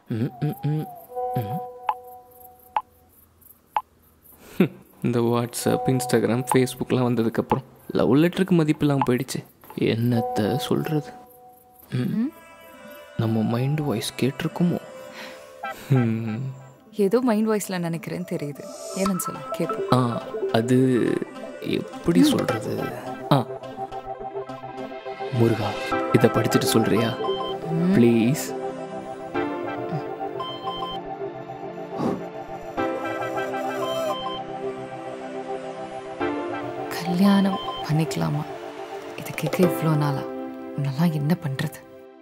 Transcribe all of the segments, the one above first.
ம், ம், ம், ம். ஹம், இந்த வாட்ஸ்அப் இன்ஸ்டாகிராம் ஃபேஸ்புக்லாம் வந்ததுக்கப்புறம் லவ் லெட்டருக்கு மதிப்பெல்லாம் போயிடுச்சு என்னத்த சொல்கிறது நம்ம மைண்ட் வாய்ஸ் கேட்டிருக்குமோ ஹம். ஏதோ மைண்ட் வாய்ஸில் நினைக்கிறேன்னு தெரியுது என்னன்னு சொல்ல கேட்போம் ஆ அது எப்படி சொல்கிறது ஆ முருகா இதை படிச்சுட்டு சொல்கிறியா ப்ளீஸ் கல்யாணம் பண்ணிக்கலாமா இதை கேட்க இவ்வளோ நாளா நல்லா என்ன பண்ணுறது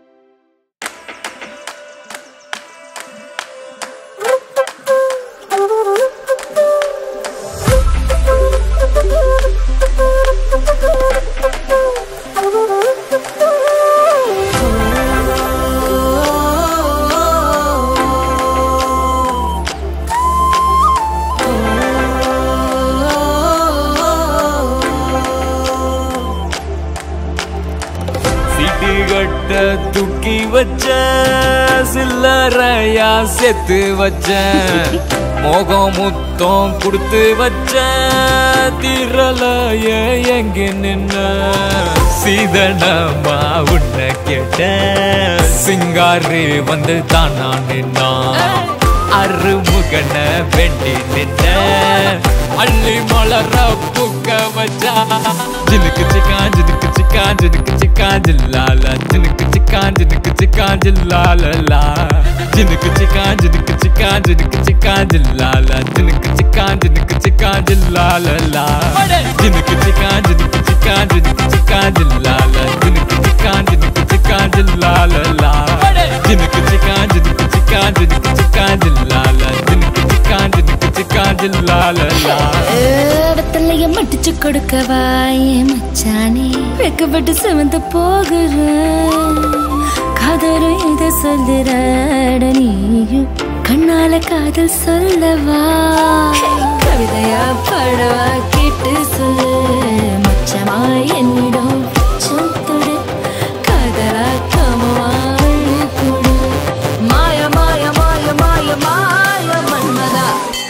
சிட்டி கட்ட தூக்கி வச்ச சில்லறையா செத்து வச்ச மோகம் முத்தம் கொடுத்து வச்ச திரளைய எங்க நின்ன சீதனமா உன்னை கேட்ட சிங்காரி வந்து தானா நின்னா அருமுகன வெண்டி நின்ன அள்ளி மலர புக்க வச்சா ஜினுக்கு சிக்கா ஜினுக்கு சிக்கா ஜினுக்கு சிக்கா ஜில்லால ஜினுக்கு சிக்கா ஜினுக்கு சிக்கா ஜில்லாலலா ஜினுக்கு சிக்கா ஜினுக்கு சிக்கா ஜினுக்கு சிக்கா ஜில்லால ஜினுக்கு சிக்கா ஜினுக்கு சிக்கா ஜில்லாலலா ஜினுக்கு சிக்கா ஜினுக்கு சிக்கா ஜினுக்கு சிக்கா ஜில்லால ஜினுக்கு சிக்கா ஜினுக்கு சிக்கா ஜில்லாலலா ஜினுக்கு சிக்கா ஜினுக்கு சிக்கா ஜினுக்கு சிக்கா ஜில்லால ஜினுக்கு சிக்கா ஜினுக்கு சிக்கா ஜில்லாலலா வெத்தலைய மடிச்சு கொடுக்கவா என் மச்சானே வெக்கப்பட்டு சிவந்து போகிறேன் காதலும் இத சொல்லுறட நீயும் கண்ணால காதல் சொல்லவா கவிதையா படவா கேட்டு சொல்லு மச்சமா என்னிடம் சொத்துடு காதலா கமவா கொடு மாய மாய மாய மாய மாய மன்மதா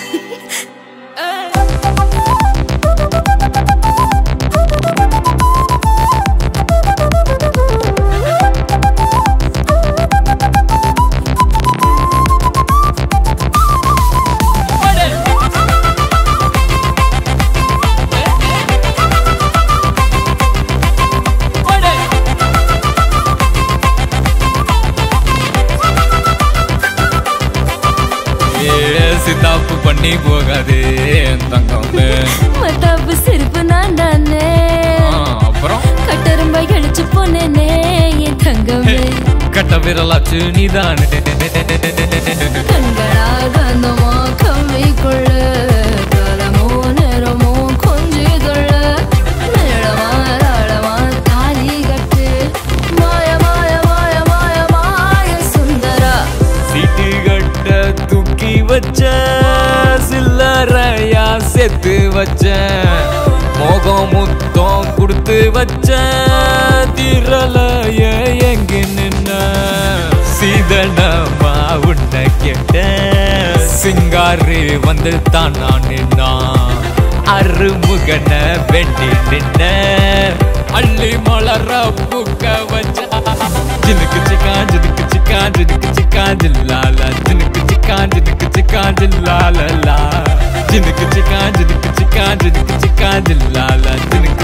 ஏசி தப்பு பண்ணி போகாதே என் தங்கம்னு மத்தாப்பு சிரிப்பு நான் தானே ஆ, அப்புறம் கட்டரும்பை கழிச்சு போனேனே என் தங்கமே கட்ட விரலாச்சு நீதானே கண்களா கந்தமோ கம்மிக்குள்ள காலமோ நேரமோ கொஞ்சி கொள்ள மேளமா தாளமா தாலி கட்டு மாய மாய மாய மாய மாய சுந்தரா சீட்டு கட்ட தூக்கி வச்ச சில்லறையா செத்து வச்ச மோகம் முத்தம் கொடுத்து வச்ச திரளைய எங்க நின்ன சீதனமா உன்னை கேட்ட சிங்காரி வந்து தானா நின்னா அருமுகன வெண்டி நின்ன அள்ளி மலர புக்க வச்சா ஜினுக்கு சிக்கா ஜினுக்கு சிக்கா ஜினுக்கு சிக்கா ஜில்லால ஜினுக்கு சிக்கா ஜினுக்கு சிக்கா ஜில்லாலலா ஜினுக்கு சிக்கா ஜினுக்கு சிக்கா ஜினுக்கு சிக்கா ஜில்லால ஜினுக்கு